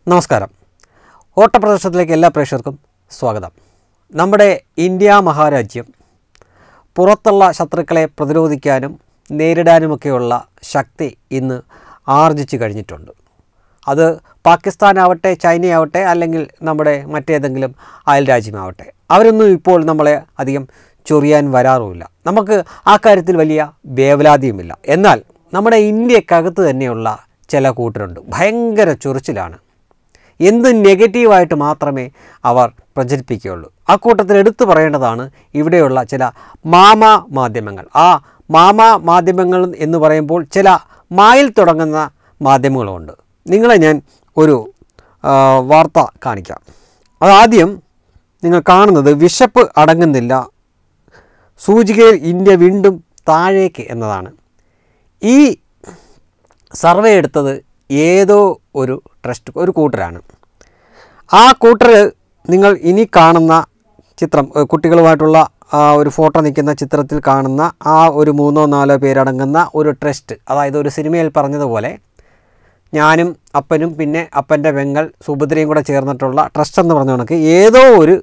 നമസ്കാരം ഓട്ടപ്രദർശനത്തിലേക്ക് എല്ലാ പ്രേക്ഷകർക്കും സ്വാഗതം നമ്മുടെ ഇന്ത്യ മഹാരാജ്യം പുറത്തുള്ള ശത്രുക്കളെ പ്രതിരോധിക്കാനും നേരിടാനുമൊക്കെയുള്ള ശക്തി ഇന്ന് ആർജിച്ചു കഴിഞ്ഞിട്ടുണ്ട് അത് പാകിസ്ഥാനാവട്ടെ ചൈനയാവട്ടെ അല്ലെങ്കിൽ നമ്മുടെ മറ്റേതെങ്കിലും അയൽ രാജ്യമാവട്ടെ അവരൊന്നും ഇപ്പോൾ നമ്മളെ അധികം ചൊറിയാൻ വരാറുമില്ല നമുക്ക് ആ കാര്യത്തിൽ വലിയ വേവലാതിയുമില്ല എന്നാൽ നമ്മുടെ ഇന്ത്യക്കകത്ത് തന്നെയുള്ള ചില കൂട്ടരുണ്ട് ഭയങ്കര ചൊറിച്ചിലാണ് എന്ത് നെഗറ്റീവായിട്ട് മാത്രമേ അവർ പ്രചരിപ്പിക്കുകയുള്ളൂ ആ കൂട്ടത്തിൽ എടുത്തു പറയേണ്ടതാണ് ഇവിടെയുള്ള ചില മാമ മാധ്യമങ്ങൾ ആ മാമ മാധ്യമങ്ങൾ എന്ന് പറയുമ്പോൾ ചില മായിൽ തുടങ്ങുന്ന മാധ്യമങ്ങളുമുണ്ട് നിങ്ങളെ ഞാൻ ഒരു ആ, വാർത്ത കാണിക്കാം അതാദ്യം നിങ്ങൾ കാണുന്നത് വിശപ്പ് അടങ്ങുന്നില്ല സൂചികയിൽ ഇന്ത്യ വീണ്ടും താഴേക്ക് എന്നതാണ് ഈ സർവേ എടുത്തത് ഏതോ ഒരു ട്രസ്റ്റ് ഒരു കൂട്ടരാണ് ആ കൂട്ടർ നിങ്ങൾ ഇനി കാണുന്ന ചിത്രം ഏഹ് കുട്ടികളുമായിട്ടുള്ള ആ ഒരു ഫോട്ടോ നിൽക്കുന്ന ചിത്രത്തിൽ കാണുന്ന ആ ഒരു മൂന്നോ നാലോ പേരടങ്ങുന്ന ഒരു ട്രസ്റ്റ് അതായത് ഒരു സിനിമയിൽ പറഞ്ഞതുപോലെ ഞാനും അപ്പനും പിന്നെ അപ്പൻ്റെ പെങ്ങൾ സുഭദ്രയും കൂടെ ചേർന്നിട്ടുള്ള ട്രസ്റ്റ് എന്ന് പറഞ്ഞ കണക്ക് ഏതോ ഒരു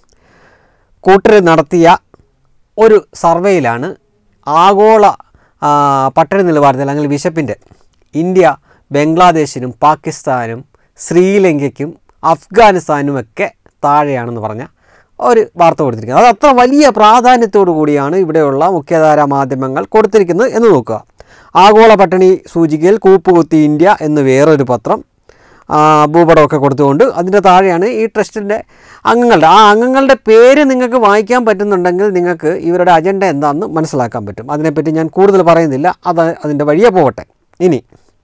കൂട്ടർ നടത്തിയ ഒരു സർവേയിലാണ് ആഗോള ആ, പട്ടിണി നിലവാരത്തിൽ അല്ലെങ്കിൽ വിശപ്പിൻ്റെ ഇന്ത്യ ബംഗ്ലാദേശിനും പാകിസ്ഥാനും ശ്രീലങ്കയ്ക്കും അഫ്ഗാനിസ്ഥാനുമൊക്കെ താഴെയാണെന്ന് പറഞ്ഞ ഒരു വാർത്ത കൊടുത്തിരിക്കുന്നത് അത് അത്ര വലിയ പ്രാധാന്യത്തോടു കൂടിയാണ് ഇവിടെയുള്ള മുഖ്യധാരാ മാധ്യമങ്ങൾ കൊടുത്തിരിക്കുന്നത് എന്ന് നോക്കുക ആഗോള പട്ടിണി സൂചികയിൽ കൂപ്പുകുത്തി ഇന്ത്യ എന്ന് വേറൊരു പത്രം ആ, ഭൂപടമൊക്കെ കൊടുത്തുകൊണ്ട് അതിൻ്റെ താഴെയാണ് ഈ ട്രസ്റ്റിൻ്റെ അംഗങ്ങളുടെ ആ അംഗങ്ങളുടെ പേര് നിങ്ങൾക്ക് വായിക്കാൻ പറ്റുന്നുണ്ടെങ്കിൽ നിങ്ങൾക്ക് ഇവരുടെ അജണ്ട എന്താണെന്ന് മനസ്സിലാക്കാൻ പറ്റും അതിനെപ്പറ്റി ഞാൻ കൂടുതൽ പറയുന്നില്ല അത് അതിൻ്റെ വഴിയെ പോകട്ടെ ഇനി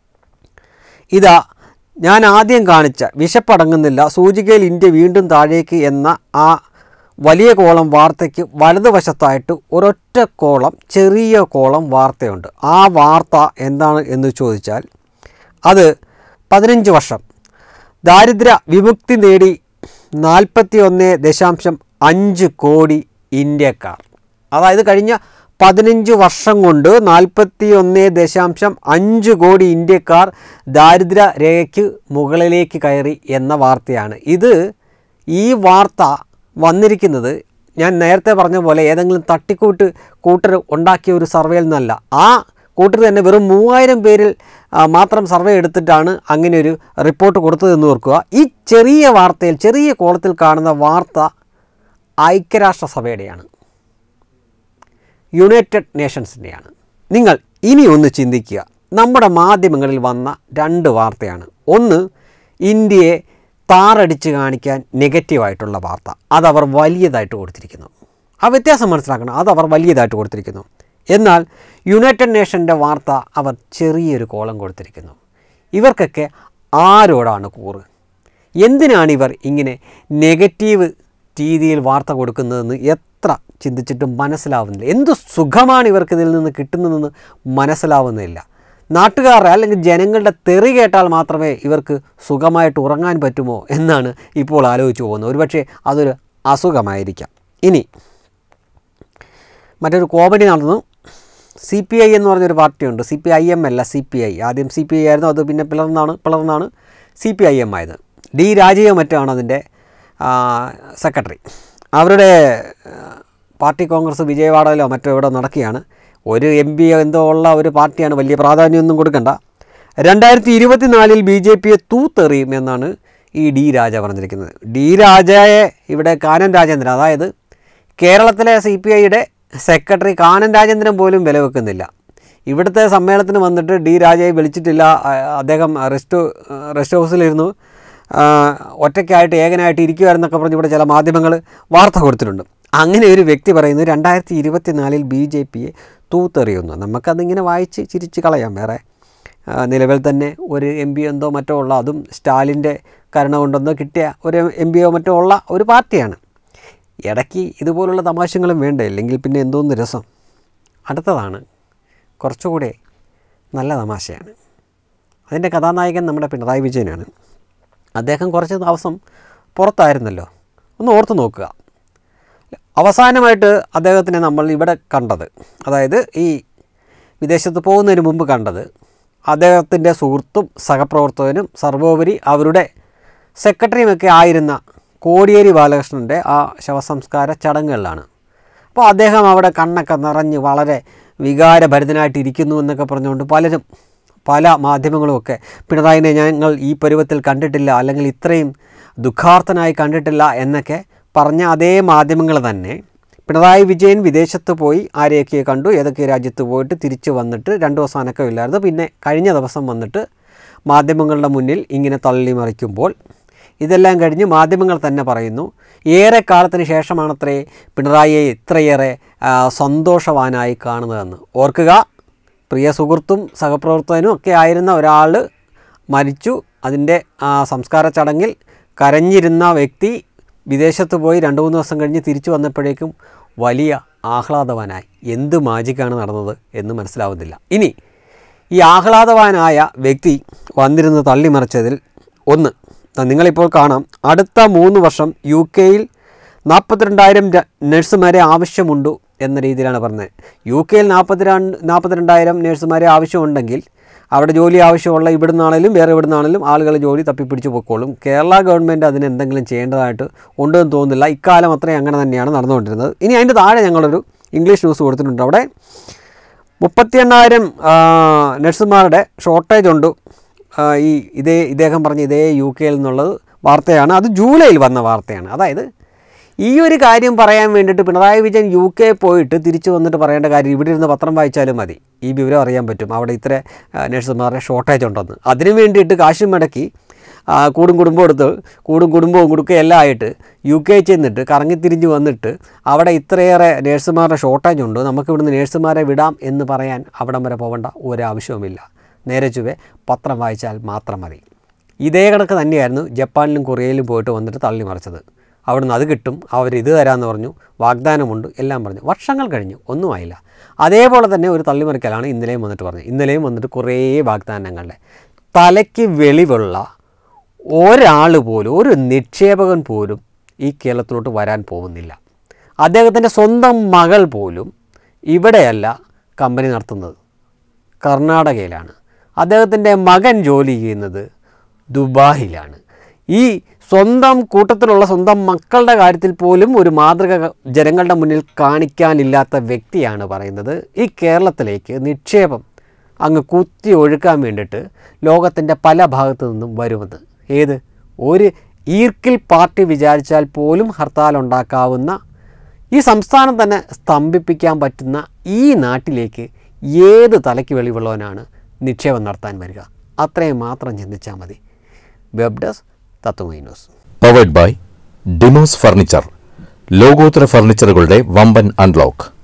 ഇതാ ഞാൻ ആദ്യം കാണിച്ച വിശപ്പടങ്ങുന്നില്ല സൂചികയിൽ ഇന്ത്യ വീണ്ടും താഴേക്ക് എന്ന ആ വലിയ കോളം വാർത്തയ്ക്ക് വലതുവശത്തായിട്ട് ഒരൊറ്റ കോളം ചെറിയ കോളം വാർത്തയുണ്ട് ആ വാർത്ത എന്താണ് എന്ന് ചോദിച്ചാൽ അത് പതിനഞ്ച് വർഷം ദാരിദ്ര്യ വിമുക്തി നേടി നാൽപ്പത്തി ഒന്ന് ദശാംശം അഞ്ച് കോടി ഇന്ത്യക്കാർ അതായത് കഴിഞ്ഞ പതിനഞ്ച് വർഷം കൊണ്ട് നാൽപ്പത്തി ഒന്ന് ദശാംശം അഞ്ച് കോടി ഇന്ത്യക്കാർ ദാരിദ്ര്യ രേഖയ്ക്ക് മുകളിലേക്ക് കയറി എന്ന വാർത്തയാണ് ഇത് ഈ വാർത്ത വന്നിരിക്കുന്നത് ഞാൻ നേരത്തെ പറഞ്ഞ പോലെ ഏതെങ്കിലും തട്ടിക്കൂട്ട് കൂട്ടർ ഉണ്ടാക്കിയ ഒരു സർവേയിൽ നിന്നല്ല ആ കൂട്ടർ തന്നെ വെറും മൂവായിരം പേരിൽ ആ, മാത്രം സർവേ എടുത്തിട്ടാണ് അങ്ങനെ ഒരു റിപ്പോർട്ട് കൊടുത്തതെന്ന് ഓർക്കുക ഈ ചെറിയ വാർത്തയിൽ ചെറിയ കോളത്തിൽ കാണുന്ന വാർത്ത ഐക്യരാഷ്ട്രസഭയുടെയാണ് യുണൈറ്റഡ് നേഷൻസിൻ്റെയാണ് നിങ്ങൾ ഇനി ഒന്ന് ചിന്തിക്കുക നമ്മുടെ മാധ്യമങ്ങളിൽ വന്ന രണ്ട് വാർത്തയാണ് ഒന്ന് ഇന്ത്യയെ താറടിച്ച് കാണിക്കാൻ നെഗറ്റീവായിട്ടുള്ള വാർത്ത അതവർ വലിയതായിട്ട് കൊടുത്തിരിക്കുന്നു ആ വ്യത്യാസം മനസ്സിലാക്കണം അതവർ വലിയതായിട്ട് കൊടുത്തിരിക്കുന്നു എന്നാൽ യുണൈറ്റഡ് നേഷൻ്റെ വാർത്ത അവർ ചെറിയൊരു കോളം കൊടുത്തിരിക്കുന്നു ഇവർക്കൊക്കെ ആരോടാണ് കൂറ് എന്തിനാണ് ഇവർ ഇങ്ങനെ നെഗറ്റീവ് രീതിയിൽ വാർത്ത കൊടുക്കുന്നതെന്ന് എത്ര ചിന്തിച്ചിട്ടും മനസ്സിലാവുന്നില്ല എന്തു സുഖമാണ് ഇവർക്ക് ഇതിൽ നിന്ന് കിട്ടുന്നതെന്ന് മനസ്സിലാവുന്നില്ല നാട്ടുകാരുടെ അല്ലെങ്കിൽ ജനങ്ങളുടെ തെറി കേട്ടാൽ മാത്രമേ ഇവർക്ക് സുഖമായിട്ട് ഉറങ്ങാൻ പറ്റുമോ എന്നാണ് ഇപ്പോൾ ആലോചിച്ചു പോകുന്നത് ഒരുപക്ഷെ അതൊരു അസുഖമായിരിക്കാം ഇനി മറ്റൊരു കോമഡി നടന്നു സി പി ഐ എന്ന് പറഞ്ഞൊരു പാർട്ടിയുണ്ട് സി പി ഐ എം അല്ല സി പി ഐ ആദ്യം സി പി ഐ ആയിരുന്നു അത് പിന്നെ പിളർന്നാണ് പിളർന്നാണ് സി പി ഐ എം ആയത് ഡി രാജയോ മറ്റാണ് അതിൻ്റെ സെക്രട്ടറി അവരുടെ ആ, പാർട്ടി കോൺഗ്രസ് വിജയവാഡയിലോ മറ്റോ ഇവിടെ നടക്കുകയാണ് ഒരു എം പി എന്തോ ഉള്ള ഒരു പാർട്ടിയാണ് വലിയ പ്രാധാന്യമൊന്നും കൊടുക്കണ്ട രണ്ടായിരത്തി ഇരുപത്തിനാലിൽ ബി ജെ പിയെ തൂത്തെറിയും എന്നാണ് ഈ ഡി രാജ പറഞ്ഞിരിക്കുന്നത് ഡി രാജയെ ഇവിടെ കാനൻ രാജേന്ദ്രൻ അതായത് കേരളത്തിലെ സി പി ഐയുടെ സെക്രട്ടറി കാനൻ രാജേന്ദ്രൻ പോലും വില വെക്കുന്നില്ല ഇവിടുത്തെ സമ്മേളനത്തിന് വന്നിട്ട് ഡി രാജയെ വിളിച്ചിട്ടില്ല ആ, അദ്ദേഹം റെസ്റ്റ് റെസ്റ്റ് ഹൗസിലിരുന്നു ആ, ഒറ്റയ്ക്കായിട്ട് ഏകനായിട്ട് ഇരിക്കുമായിരുന്നൊക്കെ പറഞ്ഞ് ഇവിടെ ചില മാധ്യമങ്ങൾ വാർത്ത കൊടുത്തിട്ടുണ്ട് അങ്ങനെ ഒരു വ്യക്തി പറയുന്നത് രണ്ടായിരത്തി ഇരുപത്തിനാലിൽ ബി ജെ പിയെ തൂത്തെറിയുന്നു നമുക്കതിങ്ങനെ വായിച്ച് ചിരിച്ച് കളയാം വേറെ ആ, നിലവിൽ തന്നെ ഒരു എം പി എന്തോ മറ്റോ ഉള്ള അതും സ്റ്റാലിൻ്റെ കരുണ കൊണ്ടെന്തോ കിട്ടിയ ഒരു എം പിയോ മറ്റോ ഉള്ള ഒരു പാർട്ടിയാണ് ഇടയ്ക്ക് ഇതുപോലുള്ള തമാശകളും വേണ്ട ഇല്ലെങ്കിൽ പിന്നെ എന്തോന്ന് രസം അടുത്തതാണ് കുറച്ചുകൂടെ നല്ല തമാശയാണ് അതിൻ്റെ കഥാനായകൻ നമ്മുടെ പിണറായി വിജയനാണ് അദ്ദേഹം കുറച്ച് ദിവസം പുറത്തായിരുന്നല്ലോ ഒന്ന് ഓർത്ത് നോക്കുക അവസാനമായിട്ട് അദ്ദേഹത്തിനെ നമ്മൾ ഇവിടെ കണ്ടത് അതായത് ഈ വിദേശത്ത് പോകുന്നതിന് മുമ്പ് കണ്ടത് അദ്ദേഹത്തിൻ്റെ സുഹൃത്തും സഹപ്രവർത്തകനും സർവോപരി അവരുടെ സെക്രട്ടറിയുമൊക്കെ ആയിരുന്ന കോടിയേരി ബാലകൃഷ്ണൻ്റെ ആ ശവസംസ്കാര ചടങ്ങുകളിലാണ് അപ്പോൾ അദ്ദേഹം അവിടെ കണ്ണൊക്കെ നിറഞ്ഞ് വളരെ വികാരഭരിതനായിട്ടിരിക്കുന്നു എന്നൊക്കെ പറഞ്ഞുകൊണ്ട് പലരും പല മാധ്യമങ്ങളുമൊക്കെ പിണറായിനെ ഞങ്ങൾ ഈ പരുവത്തിൽ കണ്ടിട്ടില്ല അല്ലെങ്കിൽ ഇത്രയും ദുഃഖാർത്ഥനായി കണ്ടിട്ടില്ല എന്നൊക്കെ പറഞ്ഞ അതേ മാധ്യമങ്ങൾ തന്നെ പിണറായി വിജയൻ വിദേശത്ത് പോയി ആരെയൊക്കെ കണ്ടു ഏതൊക്കെ രാജ്യത്ത് പോയിട്ട് തിരിച്ചു വന്നിട്ട് രണ്ട് ദിവസം അനക്കമില്ലായിരുന്നു പിന്നെ കഴിഞ്ഞ ദിവസം വന്നിട്ട് മാധ്യമങ്ങളുടെ മുന്നിൽ ഇങ്ങനെ തള്ളി മറിക്കുമ്പോൾ ഇതെല്ലാം കഴിഞ്ഞ് മാധ്യമങ്ങൾ തന്നെ പറയുന്നു ഏറെ കാലത്തിന് ശേഷമാണത്രേ പിണറായിയെ ഇത്രയേറെ ആ, സന്തോഷവാനായി കാണുന്നതെന്ന് ഓർക്കുക പ്രിയ സുഹൃത്തും സഹപ്രവർത്തകനും ഒക്കെ ആയിരുന്ന ഒരാൾ മരിച്ചു അതിൻ്റെ ആ സംസ്കാര ചടങ്ങിൽ കരഞ്ഞിരുന്ന വ്യക്തി വിദേശത്ത് പോയി രണ്ട് മൂന്ന് ദിവസം കഴിഞ്ഞ് തിരിച്ചു വന്നപ്പോഴേക്കും വലിയ ആഹ്ലാദവാനായി എന്ത് മാജിക്കാണ് നടന്നത് എന്ന് മനസ്സിലാവുന്നില്ല ഇനി ഈ ആഹ്ലാദവാനായ വ്യക്തി വന്നിരുന്ന് തള്ളിമറിച്ചതിൽ ഒന്ന് നിങ്ങളിപ്പോൾ കാണാം അടുത്ത മൂന്ന് വർഷം യു കെയിൽ നാൽപ്പത്തിരണ്ടായിരം നഴ്സുമാരെ ആവശ്യമുണ്ടു എന്ന രീതിയിലാണ് പറഞ്ഞത് യു കെയിൽ നാൽപ്പത്തിരണ്ട് നാൽപ്പത്തിരണ്ടായിരം നഴ്സുമാരെ ആവശ്യമുണ്ടെങ്കിൽ അവിടെ ജോലി ആവശ്യമുള്ള ഇവിടുന്നാണേലും വേറെ ഇവിടുന്നാണേലും ആളുകൾ ജോലി തപ്പിപ്പിടിച്ച് പൊക്കോളും കേരള ഗവൺമെൻറ് അതിന് എന്തെങ്കിലും ചെയ്യേണ്ടതായിട്ട് ഉണ്ടെന്ന് തോന്നുന്നില്ല ഇക്കാലം അത്രയും അങ്ങനെ തന്നെയാണ് നടന്നുകൊണ്ടിരുന്നത് ഇനി അതിൻ്റെ താഴെ ഞങ്ങളൊരു ഇംഗ്ലീഷ് ന്യൂസ് കൊടുത്തിട്ടുണ്ട് അവിടെ മുപ്പത്തി എണ്ണായിരം നഴ്സുമാരുടെ ഷോർട്ടേജ് ഉണ്ട് ആ, ഈ ഇതേ ഇദ്ദേഹം പറഞ്ഞ ഇതേ യു കെയിൽ നിന്നുള്ളത് വാർത്തയാണ് അത് ജൂലൈയിൽ വന്ന വാർത്തയാണ് അതായത് ഈ ഒരു കാര്യം പറയാൻ വേണ്ടിയിട്ട് പിണറായി വിജയൻ യു കെ പോയിട്ട് തിരിച്ചു വന്നിട്ട് പറയേണ്ട കാര്യം ഇവിടെ ഇരുന്ന് പത്രം വായിച്ചാലും മതി ഈ വിവരം അറിയാൻ പറ്റും അവിടെ ഇത്ര ആ, നഴ്സുമാരുടെ ഷോർട്ടേജ് ഉണ്ടെന്ന് അതിനു വേണ്ടിയിട്ട് കാശും മുടക്കി ആ, കൂടും കുടുംബം എടുത്ത് കൂടും കുടുംബവും കൊടുക്കുകയും എല്ലാം ആയിട്ട് യു കെ ചെന്നിട്ട് കറങ്ങിത്തിരിഞ്ഞ് വന്നിട്ട് അവിടെ ഇത്രയേറെ നേഴ്സുമാരുടെ ഷോർട്ടേജ് ഉണ്ട് നമുക്ക് ഇവിടുന്ന് നേഴ്സുമാരെ വിടാം എന്ന് പറയാൻ അവിടം വരെ പോകേണ്ട ഒരാവശ്യവുമില്ല നേരെ ചുവേ പത്രം വായിച്ചാൽ മാത്രം മതി ഇതേ കണക്ക് തന്നെയായിരുന്നു ജപ്പാനിലും കൊറിയയിലും പോയിട്ട് വന്നിട്ട് തള്ളി മറിച്ചത് അവിടുന്ന് അത് കിട്ടും അവർ ഇത് തരാമെന്ന് പറഞ്ഞു വാഗ്ദാനമുണ്ട് എല്ലാം പറഞ്ഞു വർഷങ്ങൾ കഴിഞ്ഞു ഒന്നുമായില്ല അതേപോലെ തന്നെ ഒരു തള്ളിമറിക്കലാണ് ഇന്നലെയും വന്നിട്ട് പറഞ്ഞത് ഇന്നലെയും വന്നിട്ട് കുറേ വാഗ്ദാനങ്ങളുടെ തലയ്ക്ക് വെളിവുള്ള ഒരാൾ പോലും ഒരു നിക്ഷേപകൻ പോലും ഈ കേരളത്തിലോട്ട് വരാൻ പോകുന്നില്ല അദ്ദേഹത്തിൻ്റെ സ്വന്തം മകൾ പോലും ഇവിടെയല്ല കമ്പനി നടത്തുന്നത് കർണാടകയിലാണ് അദ്ദേഹത്തിൻ്റെ മകൻ ജോലി ചെയ്യുന്നത് ദുബായിലാണ് ഈ സ്വന്തം കൂട്ടത്തിലുള്ള സ്വന്തം മക്കളുടെ കാര്യത്തിൽ പോലും ഒരു മാതൃക ജനങ്ങളുടെ മുന്നിൽ കാണിക്കാനില്ലാത്ത വ്യക്തിയാണ് പറയുന്നത് ഈ കേരളത്തിലേക്ക് നിക്ഷേപം അങ്ങ് കുത്തി ഒഴുക്കാൻ വേണ്ടിയിട്ട് ലോകത്തിൻ്റെ പല ഭാഗത്തു നിന്നും വരുമെന്ന് ഏത് ഒരു ഈർക്കിൽ പാർട്ടി വിചാരിച്ചാൽ പോലും ഹർത്താൽ ഉണ്ടാക്കാവുന്ന ഈ സംസ്ഥാനം തന്നെ സ്തംഭിപ്പിക്കാൻ പറ്റുന്ന ഈ നാട്ടിലേക്ക് ഏത് തലയ്ക്ക് വെളിവുള്ളവനാണ് നിക്ഷേപം നടത്താൻ വരിക അത്രയും മാത്രം ചിന്തിച്ചാൽ മതി web desk Tatwamayi news powered by ഡിമോസ് ഫർണിച്ചർ ലോകോത്തര ഫർണിച്ചറുകളുടെ വമ്പൻ അൺലോക്ക്